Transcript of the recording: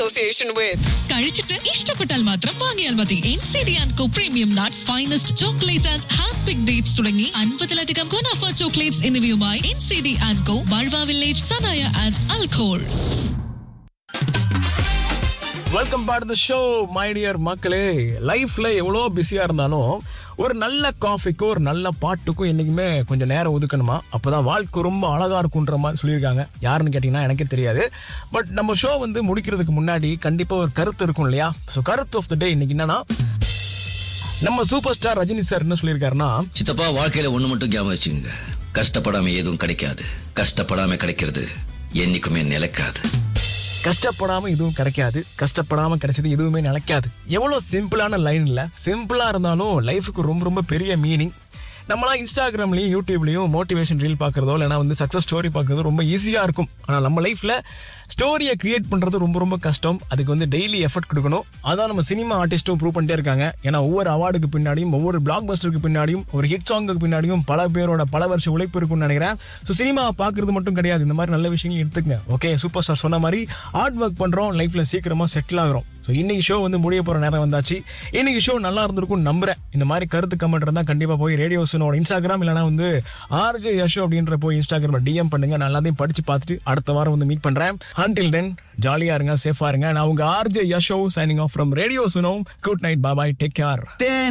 association with. കഴിച്ചിട്ട് ഇഷ്ടപ്പെട്ടാൽ മാത്രം വാങ്ങിയാൽ മതി N C D and co premium nuts finest chocolate and hand pick dates തുടങ്ങി അൻപതിലധികം ഗുണാഫ ചോക്ലേറ്റ്സ് എന്നിവയുമായി N C D and co ബൾവ വില്ലേജ് സനായ ആൻഡ് അൽഖോൾ welcome back the show my dear மக்களே லைஃப்ல எவ்வளோ பிஸியா இருந்தாலும் ஒரு நல்ல காஃபிக்கும் ஒரு நல்ல பாட்டுக்கும் என்னைக்குமே கொஞ்சம் நேரம் ஒதுக்கணுமா அப்பதான் வாழ்க்கை ரொம்ப அழகா இருக்குன்ற மாதிரி சொல்லியிருக்காங்க யாருன்னு கேட்டீங்கன்னா எனக்கே தெரியாது பட் நம்ம ஷோ வந்து முடிக்கிறதுக்கு முன்னாடி கண்டிப்பா ஒரு கருத்து இருக்கும் இல்லையா ஸோ கருத்து ஆஃப் த டே இன்னைக்கு என்னன்னா நம்ம சூப்பர் ஸ்டார் ரஜினி சார் என்ன சொல்லியிருக்காருன்னா சித்தப்பா வாழ்க்கையில ஒண்ணு மட்டும் ஞாபகம் வச்சுங்க கஷ்டப்படாம எதுவும் கிடைக்காது கஷ்டப்படாம கிடைக்கிறது என்னைக்குமே நிலைக்காது கஷ்டப்படாம எதுவும் கிடைக்காது கஷ்டப்படாம கிடைச்சது எதுவுமே நிலைக்காது எவ்வளவு சிம்பிளான லைன் இல்ல சிம்பிளா இருந்தாலும் லைஃபுக்கு ரொம்ப ரொம்ப பெரிய மீனிங் நம்மளாம் இன்ஸ்டாகிராம்லயும் யூடியூப்லயும் மோட்டிவேஷன் ரீல் பார்க்கறதோ இல்லைனா வந்து சக்ஸஸ் ஸ்டோரி பார்க்கறதோ ரொம்ப ஈஸியா இருக்கும் ஆனால் நம்ம லைஃப்ல ஸ்டோரியை கிரியேட் பண்றது ரொம்ப ரொம்ப கஷ்டம் அதுக்கு வந்து டெய்லி எஃபர்ட் கொடுக்கணும் அதான் நம்ம சினிமா ஆர்டிஸ்ட்டும் ப்ரூவ் பண்ணிட்டே இருக்காங்க ஏன்னா ஒவ்வொரு அவார்டுக்கு பின்னாடியும் ஒவ்வொரு பிளாக் பஸ்டருக்கு பின்னாடியும் ஒரு ஹிட் சாங்குக்கு பின்னாடியும் பல பேரோட பல வருஷ உழைப்பு இருக்கும்னு நினைக்கிறேன் ஸோ சினிமா பார்க்கறது மட்டும் கிடையாது இந்த மாதிரி நல்ல விஷயங்கள் எடுத்துக்கங்க ஓகே சூப்பர் ஸ்டார் சொன்ன மாதிரி ஹார்ட் ஒர்க் பண்றோம் லைஃப்ல சீக்கிரமா செட்டில் ஆகிறோம் ஸோ இன்னைக்கு ஷோ வந்து முடிய போற நேரம் வந்தாச்சு இன்னைக்கு ஷோ நல்லா இருந்திருக்கும் நம்புறேன் இந்த மாதிரி கருத்து கமெண்ட் இருந்தா கண்டிப்பா போய் ரேடியோஸனோட இன்ஸ்டாகிராம் இல்லைனா வந்து ஆர்ஜே யஷோ அப்படின்ற போய் இன்ஸ்டாகிராம் டிஎம் பண்ணுங்க நான் எல்லாத்தையும் படிச்சு பார்த்துட்டு அடுத்த வாரம் வந்து மீட் பண்றேன் அன்டில் தென் ஜாலியா இருங்க சேஃபா இருங்க நான் உங்க RJ Yasho signing off from radio Suno good night bye bye take care